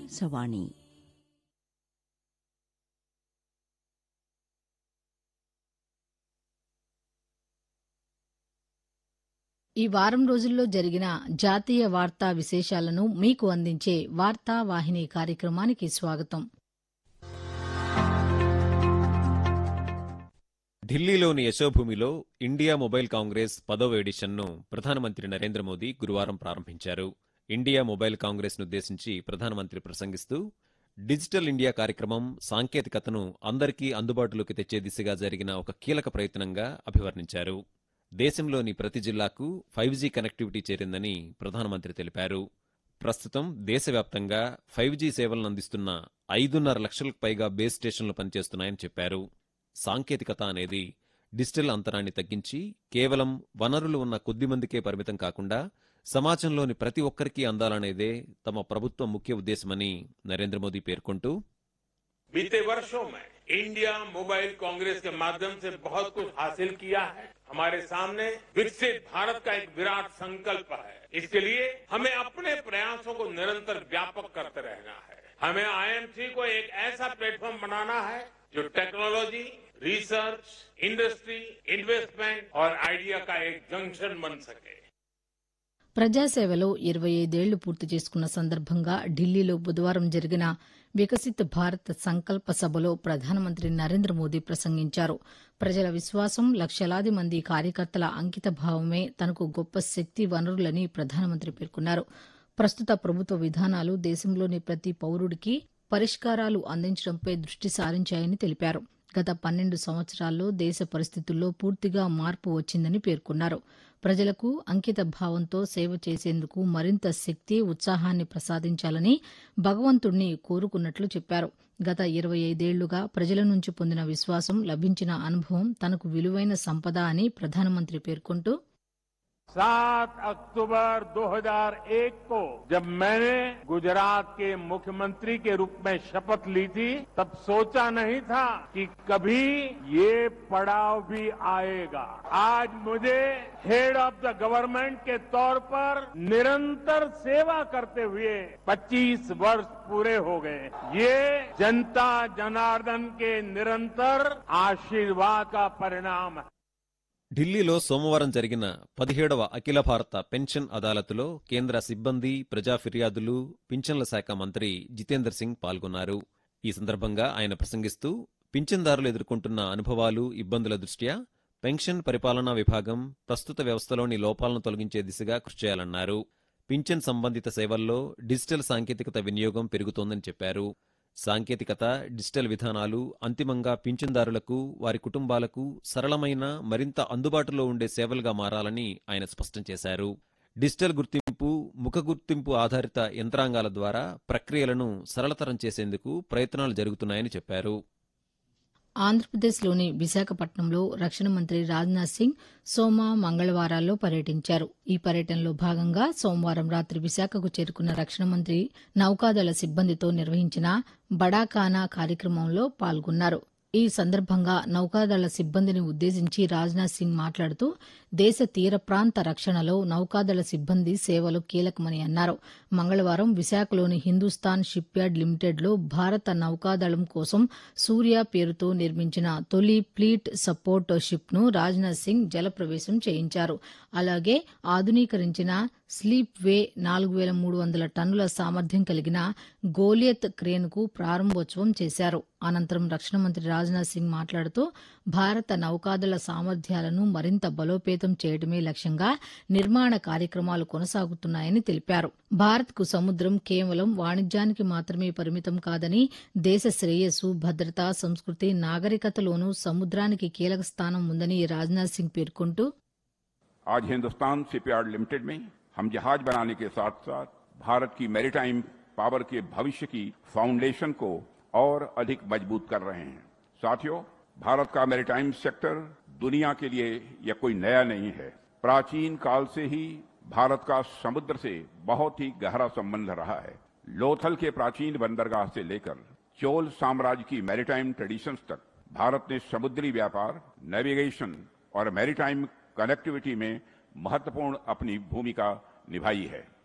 ఆకాశవాణి ఈ వారం రోజుల్లో జరిగిన జాతీయ వార్తా విశేషాలను మీకు అందించే వార్తా వాహిని కార్యక్రమానికి స్వాగతం ఢిల్లీలోని యశోభూమిలో ఇండియా మొబైల్ కాంగ్రెస్ పదవ ఎడిషన్ను ప్రధానమంత్రి నరేంద్ర మోదీ గురువారం ప్రారంభించారు ఇండియా మొబైల్ కాంగ్రెస్ను ఉద్దేశించి ప్రధానమంత్రి ప్రసంగిస్తూ డిజిటల్ ఇండియా కార్యక్రమం సాంకేతికతను అందరికీ అందుబాటులోకి తెచ్చే దిశగా జరిగిన ఒక కీలక ప్రయత్నంగా అభివర్ణించారు దేశంలోని ప్రతి జిల్లాకు ఫైవ్ జీ కనెక్టివిటీ చేరిందని ప్రధానమంత్రి తెలిపారు ప్రస్తుతం దేశవ్యాప్తంగా ఫైవ్ జీ సేవలను అందిస్తున్న ఐదున్నర లక్షలకు పైగా బేస్ స్టేషన్లు పనిచేస్తున్నాయని చెప్పారు సాంకేతికత అనేది డిజిటల్ అంతరాన్ని తగ్గించి కేవలం వనరులు ఉన్న కొద్ది మందికే పరిమితం కాకుండా సమాజంలోని ప్రతి ఒక్కరికి అందాలనేదే తమ ప్రభుత్వం ముఖ్య ఉద్దేశమని నరేంద్ర మోదీ పేర్కొంటూ बीते वर्षों में इंडिया मोबाइल कांग्रेस के माध्यम से बहुत कुछ हासिल किया है हमारे सामने विकसित भारत का एक विराट संकल्प है इसके लिए हमें अपने प्रयासों को निरंतर व्यापक करते रहना है हमें आईएमसी को एक ऐसा प्लेटफॉर्म बनाना है जो टेक्नोलॉजी रिसर्च इंडस्ट्री इन्वेस्टमेंट और आइडिया का एक जंक्शन बन सके ప్రజాసేవలో ఇరవై ఐదేళ్లు పూర్తి చేసుకున్న సందర్భంగా ఢిల్లీలో బుధవారం జరిగిన వికసిత్ భారత్ సంకల్ప సభలో ప్రధానమంత్రి నరేంద్ర మోదీ ప్రసంగించారు ప్రజల విశ్వాసం లక్షలాది మంది కార్యకర్తల అంకిత భావమే తనకు గొప్ప శక్తి వనరులని ప్రధానమంత్రి పేర్కొన్నారు ప్రస్తుత ప్రభుత్వ విధానాలు దేశంలోని ప్రతి పౌరుడికి పరిష్కారాలు అందించడంపై దృష్టి సారించాయని తెలిపారు గత పన్నెండు సంవత్సరాల్లో దేశ పరిస్థితుల్లో పూర్తిగా మార్పు వచ్చిందని పేర్కొన్నారు ప్రజలకు అంకిత భావంతో సేవ చేసేందుకు మరింత శక్తి ఉత్సాహాన్ని ప్రసాదించాలని భగవంతుణ్ణి కోరుకున్నట్లు చెప్పారు గత ఇరవై ఐదేళ్లుగా ప్రజల నుంచి పొందిన విశ్వాసం లభించిన అనుభవం తనకు విలువైన సంపద అని ప్రధానమంత్రి పేర్కొంటూ सात अक्टूबर 2001 को जब मैंने गुजरात के मुख्यमंत्री के रूप में शपथ ली थी तब सोचा नहीं था कि कभी ये पड़ाव भी आएगा आज मुझे हेड ऑफ द गवर्नमेंट के तौर पर निरंतर सेवा करते हुए 25 वर्ष पूरे हो गए ये जनता जनार्दन के निरंतर आशीर्वाद का परिणाम है ఢిల్లీలో సోమవారం జరిగిన పదిహేడవ అఖిల భారత పెన్షన్ అదాలత్లో కేంద్ర సిబ్బంది ప్రజా ఫిర్యాదులు పింఛన్ల శాఖ మంత్రి జితేందర్ సింగ్ పాల్గొన్నారు ఈ సందర్భంగా ఆయన ప్రసంగిస్తూ పింఛన్దారులు ఎదుర్కొంటున్న అనుభవాలు ఇబ్బందుల దృష్ట్యా పెన్షన్ పరిపాలనా విభాగం ప్రస్తుత వ్యవస్థలోని లోపాలను తొలగించే దిశగా కృషి చేయాలన్నారు పింఛన్ సంబంధిత సేవల్లో డిజిటల్ సాంకేతికత వినియోగం పెరుగుతోందని చెప్పారు సాంకేతికత డిజిటల్ విధానాలు అంతిమంగా పింఛన్దారులకు వారి కుటుంబాలకు సరళమైన మరింత అందుబాటులో ఉండే సేవలుగా మారాలని ఆయన స్పష్టం చేశారు డిజిటల్ గుర్తింపు ముఖ గుర్తింపు ఆధారిత యంత్రాంగాల ద్వారా ప్రక్రియలను సరళతరం చేసేందుకు ప్రయత్నాలు జరుగుతున్నాయని చెప్పారు ఆంధ్రప్రదేశ్లోని విశాఖపట్నంలో రక్షణ మంత్రి రాజ్నాథ్ సింగ్ సోమ మంగళవారాల్లో పర్యటించారు ఈ పర్యటనలో భాగంగా సోమవారం రాత్రి విశాఖకు చేరుకున్న రక్షణ మంత్రి నౌకాదళ సిబ్బందితో నిర్వహించిన బడాకానా కార్యక్రమంలో పాల్గొన్నారు ఈ సందర్భంగా నౌకాదళ సిబ్బందిని ఉద్దేశించి రాజ్నాథ్ సింగ్ మాట్లాడుతూ దేశ తీర ప్రాంత రక్షణలో నౌకాదళ సిబ్బంది సేవలు కీలకమని అన్నారు మంగళవారం విశాఖలోని హిందూస్థాన్ షిప్యార్డ్ లిమిటెడ్లో భారత నౌకాదళం కోసం సూర్య పేరుతో నిర్మించిన తొలి ఫ్లీట్ సపోర్ట్ షిప్ను రాజ్నాథ్ సింగ్ జలప్రవేశం చేయించారు అలాగే ఆధునీకరించిన స్లీప్ వే నాలుగు వేల మూడు వందల టన్నుల సామర్థ్యం కలిగిన గోలియత్ క్రేన్కు ప్రారంభోత్సవం చేశారు అనంతరం రక్షణ మంత్రి రాజ్నాథ్ సింగ్ మాట్లాడుతూ భారత నౌకాదళ సామర్థ్యాలను మరింత బలోపేతం చేయడమే లక్ష్యంగా నిర్మాణ కార్యక్రమాలు కొనసాగుతున్నాయని తెలిపారు భారత్కు సముద్రం కేవలం వాణిజ్యానికి మాత్రమే పరిమితం కాదని దేశ శ్రేయస్సు భద్రత సంస్కృతి నాగరికతలోనూ సముద్రానికి కీలక స్థానం ఉందని రాజ్నాథ్ సింగ్ పేర్కొంటూ आज हिंदुस्तान शिपयार्ड लिमिटेड में हम जहाज बनाने के साथ साथ भारत की मैरीटाइम पावर के भविष्य की फाउंडेशन को और अधिक मजबूत कर रहे हैं साथियों भारत का मैरीटाइम सेक्टर दुनिया के लिए यह कोई नया नहीं है प्राचीन काल से ही भारत का समुद्र से बहुत ही गहरा संबंध रहा है लोथल के प्राचीन बंदरगाह से लेकर चोल साम्राज्य की मैरीटाइम ट्रेडिशंस तक भारत ने समुद्री व्यापार नेविगेशन और मैरीटाइम कनेक्टिविटी में महत्वपूर्ण अपनी भूमिका निभाई है